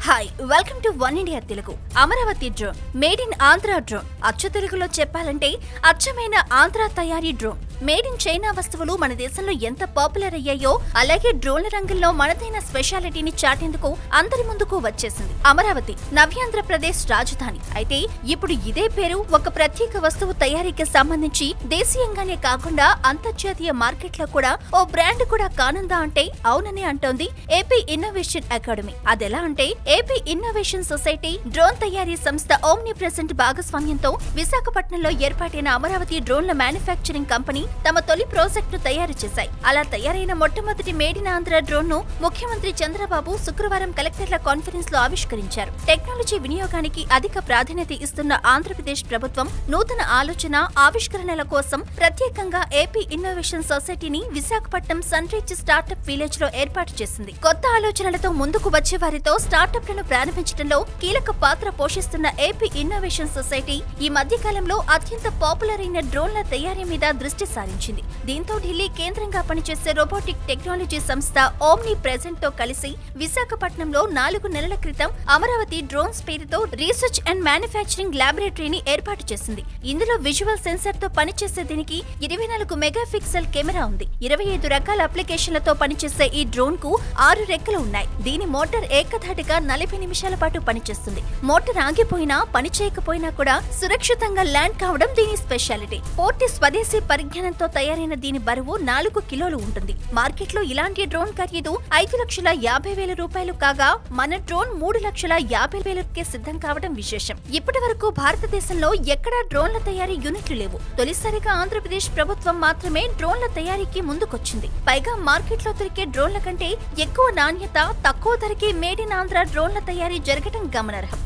Hi welcome to one India Telugu Amaravati drone made in Andhra drone అచ్చు తెలుగులో చెప్పాలంటే అచ్చమైన ఆంధ్ర తయారీ డ్రోన్ మేడ్ ఇన్ చైనా వస్తువులు మన దేశంలో ఎంత పాపులర్ అయ్యాయో అలాగే డ్రోన్ల రంగంలో మనదైన స్పెషాలిటీని చాటేందుకు అందరి ముందుకు వచ్చేసింది అమరావతి నవ్యాంధ్రప్రదేశ్ రాజధాని అయితే ఇప్పుడు ఇదే పేరు ఒక ప్రత్యేక వస్తువు తయారీకి సంబంధించి దేశీయంగానే కాకుండా అంతర్జాతీయ మార్కెట్లో కూడా ఓ బ్రాండ్ కూడా కానుందా అంటే అవునని అంటోంది ఏపీ ఇన్నోవేషన్ అకాడమీ అదెలా అంటే ఏపీ ఇన్నోవేషన్ సొసైటీ డ్రోన్ తయారీ సంస్థ ఓమ్ని ప్రెసెంట్ భాగస్వామ్యంతో విశాఖపట్నంలో ఏర్పాటైన అమరావతి డ్రోన్ల మ్యానుఫ్యాక్చరింగ్ కంపెనీ తమ తొలి ప్రాజెక్ట్ ను తయారు చేశాయి అలా తయారైన మొట్టమొదటి మేడ్ ఇన్ ఆంధ్ర డ్రోన్ ను ముఖ్యమంత్రి చంద్రబాబు శుక్రవారం కలెక్టర్ల కాన్ఫరెన్స్ లో ఆవిష్కరించారు టెక్నాలజీ వినియోగానికి అధిక ప్రాధాన్యత ఇస్తున్న ఆంధ్రప్రదేశ్ ప్రభుత్వం నూతన ఆలోచన ఆవిష్కరణల కోసం ప్రత్యేకంగా ఏపీ ఇన్నోవేషన్ సొసైటీని Visakhapatnam sun rise startup village లో ఏర్పాటు చేసింది కొత్త ఆలోచనలతో ముందుకు వచ్చే వారితో స్టార్టప్లను ప్రారంభించడంలో కీలక పాత్ర పోషిస్తున్న ఏపీ ఇన్నోవేషన్ సొసైటీ ఈ మధ్య కాలంలో అత్యంత పాపులర్ అయిన డ్రోన్ల తయారీ మీద దృష్టి సారించింది దీంతో ఢిల్లీ కేంద్రంగా పనిచేసే రోబోటిక్ టెక్నాలజీ సంస్థ ఓమ్ని ప్రెజెంట్ తో కలిసి విశాఖపట్నంలో నాలుగు నెలల క్రితం అమరావతి డ్రోన్స్ పేరుతో రీసెర్చ్ అండ్ మ్యానుఫ్యాక్చరింగ్ ల్యాబొరేటరీని ఏర్పాటు చేసింది ఇందులో విజువల్ సెన్సార్ తో పనిచేసే దీనికి ఇరవై నాలుగు మెగా పిక్సెల్ కెమెరా ఉంది ఇరవై ఐదు రకాల అప్లికేషన్లతో పనిచేసే ఈ డ్రోన్ కు ఆరు రెక్కలు ఉన్నాయి దీని మోటార్ ఏకధాటిగా నలభై నిమిషాల పాటు పనిచేస్తుంది మోటార్ ఆగిపోయినా పని చేయకపోయినా కూడా సురక్షితంగా ల్యాండ్ కావడం దీని స్పెషాలిటీ పూర్తి స్వదేశీ పరిజ్ఞానంతో తయారైన దీని బరువు నాలుగు కిలోలు ఉంటుంది మార్కెట్లో ఇలాంటి డ్రోన్ ఖరీదు ఐదు లక్షల యాభై వేల రూపాయలు కాగా మన డ్రోన్ మూడు లక్షల యాభై వేలకే సిద్ధం కావడం విశేషం ఇప్పటి వరకు భారతదేశంలో ఎక్కడా డ్రోన్ల తయారీ యూనిట్లు లేవు తొలిసారిగా ఆంధ్రప్రదేశ్ ప్రభుత్వం మాత్రమే డ్రోన్ల తయారీకి ముందుకొచ్చింది పైగా మార్కెట్లో దొరికే డ్రోన్ల కంటే ఎక్కువ నాణ్యత తక్కువ ధరకే మేడ్ ఇన్ ఆంధ్ర డ్రోన్ల తయారీ జరగడం గమనార్హం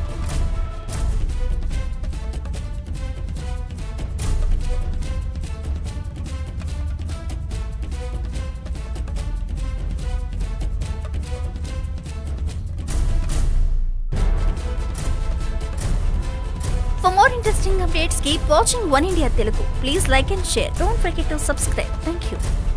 For more interesting updates, keep watching One India Telugu. Please like and share. Don't forget to subscribe. Thank you.